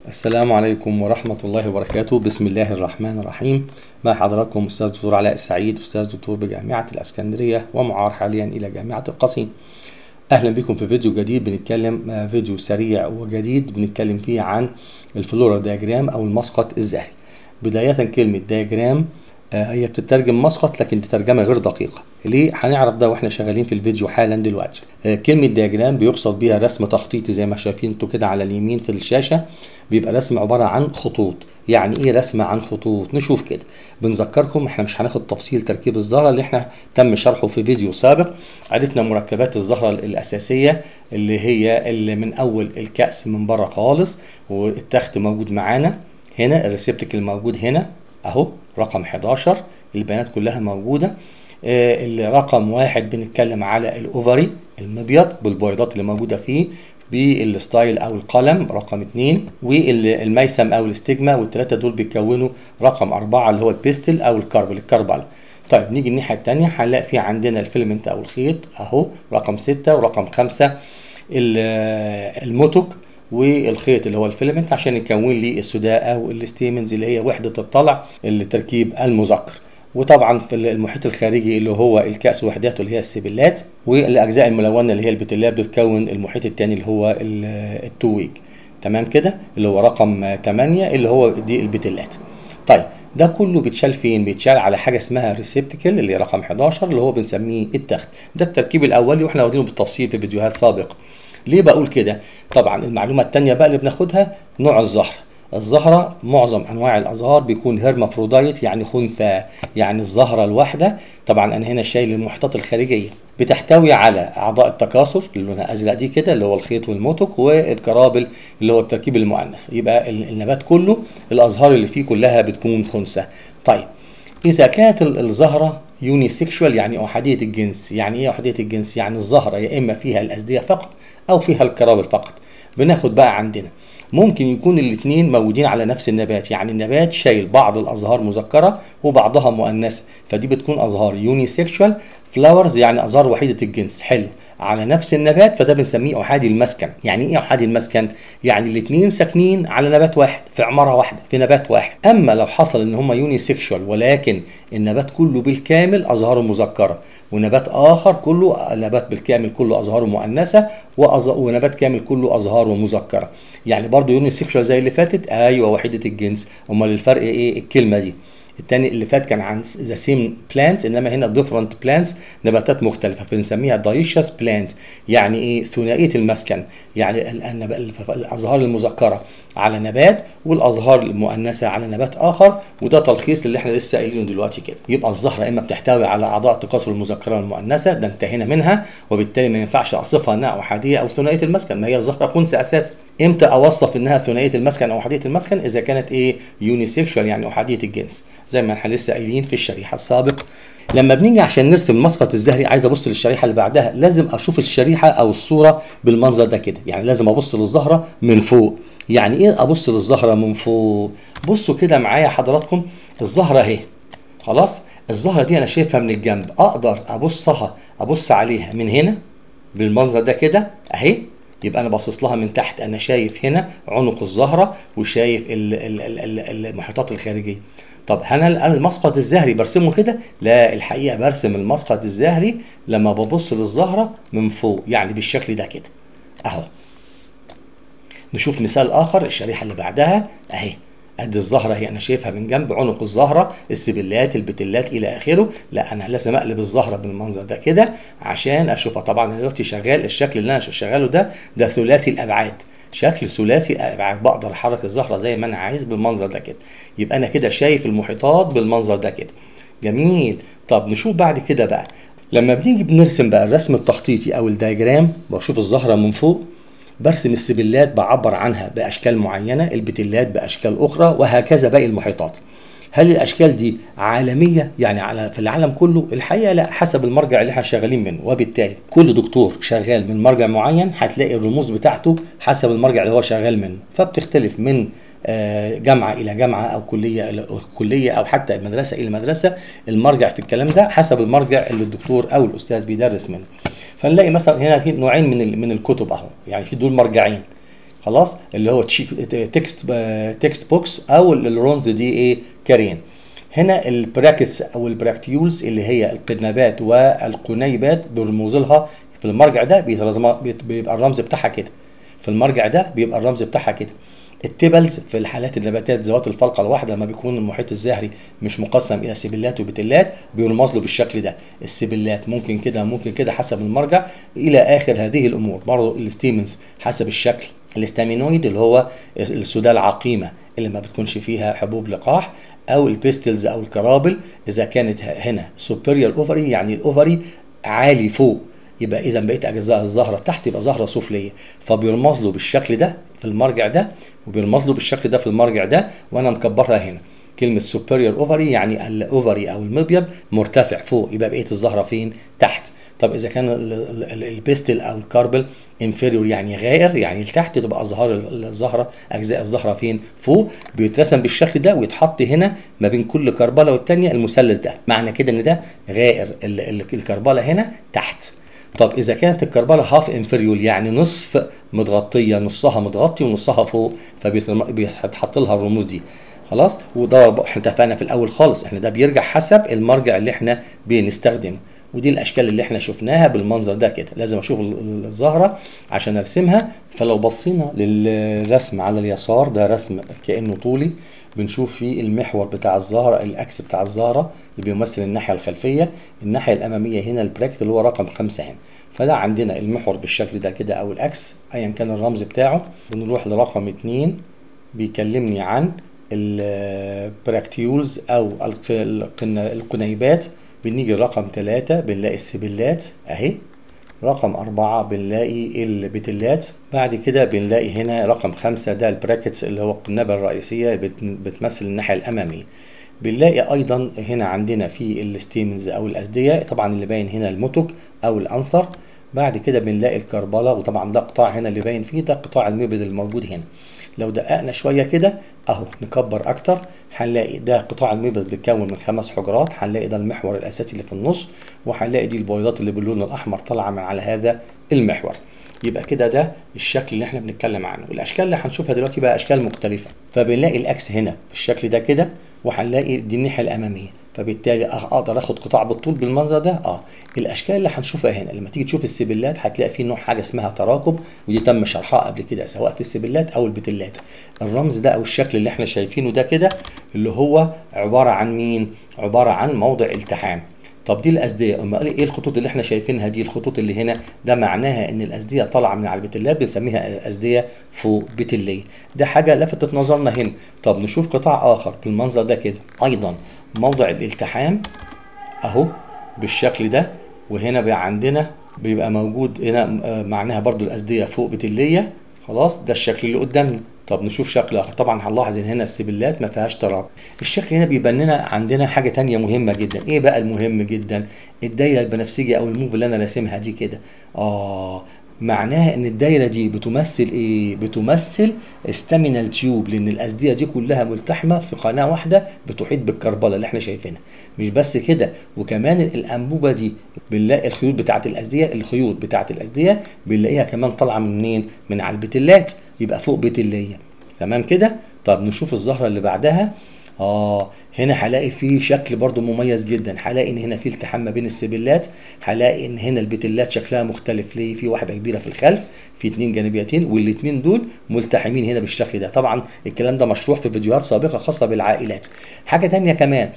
السلام عليكم ورحمة الله وبركاته بسم الله الرحمن الرحيم مع حضراتكم أستاذ دكتور علاء السعيد أستاذ دكتور بجامعة الأسكندرية ومعار حاليا إلى جامعة القصيم أهلا بكم في فيديو جديد بنتكلم آه، فيديو سريع وجديد بنتكلم فيه عن الفلورا دياجرام أو المسقط الزهري بداية كلمة دياجرام آه، هي بتترجم مسقط لكن دي ترجمه غير دقيقه ليه هنعرف ده واحنا شغالين في الفيديو حالا دلوقتي آه، كلمه دياجرام بيقصد بيها رسم تخطيطي زي ما شايفين انتوا كده على اليمين في الشاشه بيبقى رسم عباره عن خطوط يعني ايه رسم عن خطوط نشوف كده بنذكركم احنا مش هناخد تفصيل تركيب الزهره اللي احنا تم شرحه في فيديو سابق عرفنا مركبات الزهره الاساسيه اللي هي اللي من اول الكأس من بره خالص والتخت موجود معانا هنا الريسبتكل موجود هنا اهو رقم 11 البيانات كلها موجوده آه، اللي رقم واحد بنتكلم على الاوفري المبيض بالبويضات اللي موجوده فيه بالستايل او القلم رقم اتنين والميسم او الاستجما والثلاثه دول بيكونوا رقم اربعه اللي هو البيستل او الكربل الكربل طيب نيجي الناحيه الثانيه هنلاقي في عندنا الفيلمنت او الخيط اهو رقم ستة ورقم خمسة ال- الموتوك والخيط اللي هو الفيلمنت عشان يكون لي السداء او الستيمنز اللي هي وحده الطلع التركيب المذكر وطبعا في المحيط الخارجي اللي هو الكأس وحداته اللي هي السبلات والاجزاء الملونه اللي هي البتلات بتكون المحيط الثاني اللي هو ال- التويج تمام كده اللي هو رقم 8 اللي هو دي البتلات طيب ده كله بيتشال فين؟ بيتشال على حاجه اسمها ريسبتكل اللي هي رقم 11 اللي هو بنسميه التخت ده التركيب الاولي واحنا واخدينه بالتفصيل في فيديوهات سابقه ليه بقول كده؟ طبعا المعلومه الثانيه بقى اللي بناخدها نوع الزهر الزهرة معظم أنواع الأزهار بيكون هرمافرودايت يعني خنثى يعني الزهرة الواحدة طبعا أنا هنا شايل المحيطات الخارجية بتحتوي على أعضاء التكاثر اللي لونها أزرق دي كده اللي هو الخيط والموتوك والكرابل اللي هو التركيب المؤنث يبقى ال- النبات كله الأزهار اللي فيه كلها بتكون خنثى طيب إذا كانت ال- الزهرة يوني سيكشوال يعني أحادية الجنس يعني إيه أحادية الجنس يعني الزهرة يا إما فيها الأزدية فقط أو فيها الكرابل فقط بناخد بقى عندنا ممكن يكون الاثنين موجودين على نفس النبات يعني النبات شايل بعض الازهار مذكره وبعضها مؤنثه فدي بتكون ازهار يوني سيكشوال فلاورز يعني ازهار وحيده الجنس حلو على نفس النبات فده بنسميه احادي المسكن يعني ايه احادي المسكن يعني الاثنين ساكنين على نبات واحد في عماره واحده في نبات واحد اما لو حصل ان هم يوني سيكشوال ولكن النبات كله بالكامل ازهاره مذكره ونبات اخر كله نبات بالكامل كله ازهاره مؤنثه وأز... ونبات كامل كله ازهاره مذكره يعني برضو يوني سيكشوال زي اللي فاتت ايوه وحيده الجنس امال الفرق ايه الكلمه دي التاني اللي فات كان عن ذا سيم بلانت انما هنا ديفرنت بلانتس نباتات مختلفه بنسميها دايشس بلانت يعني ايه ثنائيه المسكن يعني ال- النب- الف- الازهار المذكره على نبات والازهار المؤنثه على نبات اخر وده تلخيص اللي احنا لسه قايلينه دلوقتي كده يبقى الزهره اما بتحتوي على اعضاء التكاثر المذكره والمؤنثه ده انتهينا منها وبالتالي ما ينفعش اصفها انها احاديه او ثنائيه المسكن ما هي الزهره خنثى اساسا امتى اوصف انها ثنائيه المسكن او احاديه المسكن اذا كانت ايه يوني سيكشوال يعني احاديه الجنس زي ما احنا لسه قايلين في الشريحه السابقه لما بنيجي عشان نرسم المسقط الزهري عايز ابص للشريحه اللي بعدها لازم اشوف الشريحه او الصوره بالمنظر ده كده يعني لازم ابص للزهره من فوق يعني ايه ابص للزهره من فوق بصوا كده معايا حضراتكم الزهره اهي خلاص الزهره دي انا شايفها من الجنب اقدر ابصها ابص عليها من هنا بالمنظر ده كده اهي يبقى انا باصص لها من تحت انا شايف هنا عنق الزهره وشايف ال- ال- ال- ال- المحيطات الخارجيه طب هل انا المسقط الزهري برسمه كده لا الحقيقه برسم المسقط الزهري لما ببص للزهره من فوق يعني بالشكل ده كده اهو نشوف مثال اخر الشريحه اللي بعدها اهي ادي الزهره هي انا شايفها من جنب عنق الزهره السبلات البتلات الى اخره لا انا لازم اقلب الزهره بالمنظر ده كده عشان اشوفها طبعا انا دلوقتي شغال الشكل اللي انا شغاله ده ده ثلاثي الابعاد شكل ثلاثي الابعاد بقدر احرك الزهره زي ما انا عايز بالمنظر ده كده يبقى انا كده شايف المحيطات بالمنظر ده كده جميل طب نشوف بعد كده بقى لما بنيجي بنرسم بقى الرسم التخطيطي او الدياجرام بشوف الزهره من فوق برسم السبلات بعبر عنها باشكال معينه البتلات باشكال اخرى وهكذا باقي المحيطات هل الاشكال دي عالميه يعني على في العالم كله الحقيقه لا حسب المرجع اللي احنا شغالين منه وبالتالي كل دكتور شغال من مرجع معين هتلاقي الرموز بتاعته حسب المرجع اللي هو شغال منه فبتختلف من آه، جامعه الى جامعه او كليه الى كليه او حتى مدرسه الى مدرسه المرجع في الكلام ده حسب المرجع اللي الدكتور او الاستاذ بيدرس منه فنلاقي مثلا هنا في نوعين من ال- من الكتب اهو يعني في دول مرجعين خلاص اللي هو تكست تكست بوكس او الرونز دي ايه كارين هنا البراكتس او البراكتيولز اللي هي القنابات والقنيبات برموز لها في المرجع ده بيبقى الرمز بتاعها كده في المرجع ده بيبقى الرمز بتاعها كده التبلز في الحالات النباتات ذوات الفلقه الواحده لما بيكون المحيط الزهري مش مقسم الى سبلات وبتلات بيرمز له بالشكل ده السبلات ممكن كده ممكن كده حسب المرجع الى اخر هذه الامور برضه الستيمنز حسب الشكل الاستامينويد اللي هو السوداء العقيمه اللي ما بتكونش فيها حبوب لقاح او البيستلز او الكرابل اذا كانت هنا سوبيريور اوفري يعني الاوفري عالي فوق يبقى اذا بقيت اجزاء الزهره تحت يبقى زهره سفليه فبيرمز له بالشكل ده في المرجع ده وبيرمز له بالشكل ده في المرجع ده وانا مكبرها هنا كلمة superior اوفري يعني الاوفري او المبيض مرتفع فوق يبقى بقية الزهرة فين؟ تحت طب اذا كان البيستل او الكاربل انفيريور يعني غائر يعني لتحت تبقى ازهار الزهره اجزاء الزهره فين فوق بيترسم بالشكل ده ويتحط هنا ما بين كل كربله والثانيه المثلث ده معنى كده ان ده غائر الكربله هنا تحت طب اذا كانت الكربله هاف انفيريور يعني نصف متغطيه نصها متغطي ونصها فوق فبيتحط لها الرموز دي خلاص وده احنا اتفقنا في الاول خالص احنا ده بيرجع حسب المرجع اللي احنا بنستخدمه ودي الاشكال اللي احنا شفناها بالمنظر ده كده لازم اشوف الزهره عشان ارسمها فلو بصينا للرسم على اليسار ده رسم كانه طولي بنشوف فيه المحور بتاع الزهره الاكس بتاع الزهره اللي بيمثل الناحيه الخلفيه الناحيه الاماميه هنا البراكت اللي هو رقم خمسة هنا فده عندنا المحور بالشكل ده كده او الاكس ايا كان الرمز بتاعه بنروح لرقم اتنين بيكلمني عن البراكتيولز او القنيبات بنيجي رقم ثلاثة بنلاقي السبلات اهي رقم أربعة بنلاقي البتلات بعد كده بنلاقي هنا رقم خمسة ده البراكتس اللي هو القنابة الرئيسية بتمثل الناحية الأمامية بنلاقي أيضا هنا عندنا في الستيمنز أو الأزدية طبعا اللي باين هنا المتك أو الأنثر بعد كده بنلاقي الكربلة وطبعا ده قطاع هنا اللي باين فيه ده قطاع المبيض الموجود هنا لو دققنا شويه كده اهو نكبر اكتر هنلاقي ده قطاع المبيض بيتكون من خمس حجرات هنلاقي ده المحور الاساسي اللي في النص وهنلاقي دي البويضات اللي باللون الاحمر طالعه من على هذا المحور يبقى كده ده الشكل اللي احنا بنتكلم عنه الاشكال اللي هنشوفها دلوقتي بقى اشكال مختلفه فبنلاقي الاكس هنا بالشكل ده كده وهنلاقي دي الناحيه الاماميه فبالتالي اقدر اخد قطاع بالطول بالمنظر ده اه الاشكال اللي هنشوفها هنا لما تيجي تشوف السبلات هتلاقي في نوع حاجه اسمها تراكب ودي تم شرحها قبل كده سواء في السبلات او البتلات الرمز ده او الشكل اللي احنا شايفينه ده كده اللي هو عباره عن مين عباره عن موضع التحام طب دي الازديه اما ايه الخطوط اللي احنا شايفينها دي الخطوط اللي هنا ده معناها ان الازديه طالعه من على البتلات بنسميها ازديه فوق بتليه ده حاجه لفتت نظرنا هنا طب نشوف قطاع اخر بالمنظر ده كده ايضا موضع الالتحام اهو بالشكل ده وهنا بقى عندنا بيبقى موجود هنا معناها برضو الازديه فوق بتليه خلاص ده الشكل اللي قدامنا طب نشوف شكل اخر طبعا هنلاحظ ان هنا السبلات ما فيهاش تراب الشكل هنا بيبان لنا عندنا حاجه تانية مهمه جدا ايه بقى المهم جدا الدايره البنفسجيه او الموف اللي انا راسمها دي كده اه معناها ان الدايره دي بتمثل ايه بتمثل استامينال تيوب لان الازديه دي كلها ملتحمه في قناه واحده بتحيط بالكربله اللي احنا شايفينها مش بس كده وكمان الانبوبه دي بنلاقي الخيوط بتاعه الازديه الخيوط بتاعه الازديه بنلاقيها كمان طالعه من منين من على البتلات يبقى فوق بتليه تمام كده طب نشوف الزهره اللي بعدها اه هنا هلاقي في شكل برضو مميز جدا هلاقي ان هنا في التحام ما بين السبلات هلاقي ان هنا البتلات شكلها مختلف ليه في واحده كبيره في الخلف في اتنين جانبيتين والاثنين دول ملتحمين هنا بالشكل ده طبعا الكلام ده مشروح في فيديوهات سابقه خاصه بالعائلات حاجه تانية كمان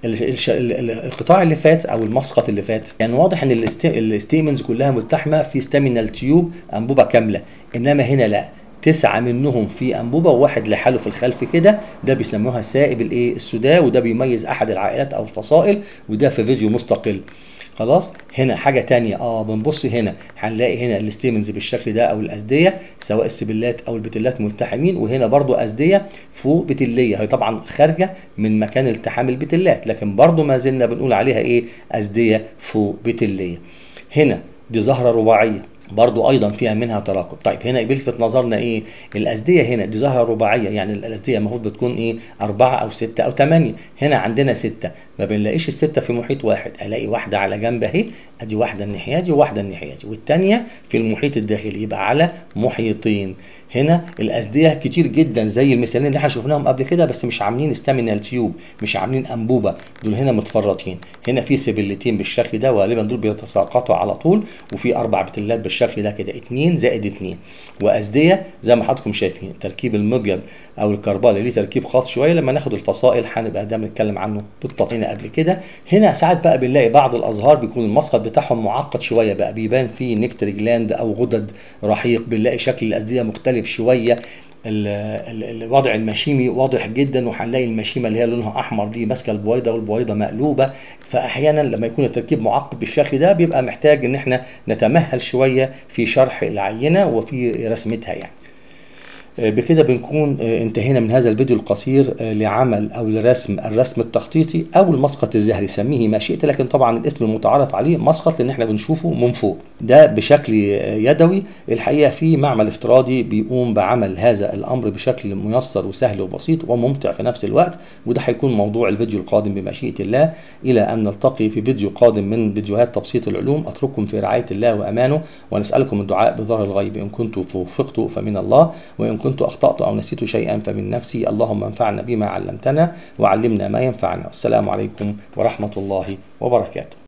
القطاع اللي فات او المسقط اللي فات كان يعني واضح ان الستيمنز كلها ملتحمه في ستامينال تيوب انبوبه كامله انما هنا لا تسعة منهم في أنبوبة وواحد لحاله في الخلف كده ده بيسموها سائب الإيه السوداء وده بيميز أحد العائلات أو الفصائل وده في فيديو مستقل خلاص هنا حاجة تانية اه بنبص هنا هنلاقي هنا الستيمنز بالشكل ده او الأزدية سواء السبلات او البتلات ملتحمين وهنا برضو أزدية فوق بتلية هي طبعا خارجة من مكان التحام البتلات لكن برضو ما زلنا بنقول عليها ايه أزدية فوق بتلية هنا دي زهرة رباعية برضو ايضا فيها منها تراكب طيب هنا بيلفت نظرنا ايه الازديه هنا دي زهره رباعيه يعني الازديه المفروض بتكون ايه أربعة او ستة او ثمانية هنا عندنا ستة ما بنلاقيش الستة في محيط واحد الاقي واحده على جنب اهي ادي واحده الناحيه دي وواحده الناحيه دي والثانيه في المحيط الداخلي يبقى على محيطين هنا الازديه كتير جدا زي المثالين اللي احنا شفناهم قبل كده بس مش عاملين استامينال تيوب مش عاملين انبوبه دول هنا متفرطين هنا في سبلتين بالشكل ده وغالبا دول بيتساقطوا على طول وفي اربع بتلات بالشكل ده كده اتنين زائد اتنين وازديه زي ما حضراتكم شايفين تركيب المبيض او الكربال ليه تركيب خاص شويه لما ناخد الفصائل هنبقى ده بنتكلم عنه بالتفصيل قبل كده هنا ساعات بقى بنلاقي بعض الازهار بيكون المسقط بتاعهم معقد شويه بقى بيبان فيه نكتري جلاند او غدد رحيق بنلاقي شكل الازديه مختلف شويه الوضع المشيمي واضح جدا وهنلاقي المشيمه اللي هي لونها احمر دي ماسكه البويضه والبويضه مقلوبه فاحيانا لما يكون التركيب معقد بالشكل ده بيبقى محتاج ان احنا نتمهل شويه في شرح العينه وفي رسمتها يعني بكده بنكون انتهينا من هذا الفيديو القصير لعمل او لرسم الرسم التخطيطي او المسقط الزهري سميه ما شئت لكن طبعا الاسم المتعارف عليه مسقط لان احنا بنشوفه من فوق ده بشكل يدوي الحقيقه في معمل افتراضي بيقوم بعمل هذا الامر بشكل ميسر وسهل وبسيط وممتع في نفس الوقت وده هيكون موضوع الفيديو القادم بمشيئه الله الى ان نلتقي في فيديو قادم من فيديوهات تبسيط العلوم اترككم في رعايه الله وامانه ونسالكم الدعاء بظهر الغيب ان كنت وفقت فمن الله وان كنت أخطأت أو نسيت شيئا فمن نفسي اللهم انفعنا بما علمتنا وعلمنا ما ينفعنا السلام عليكم ورحمة الله وبركاته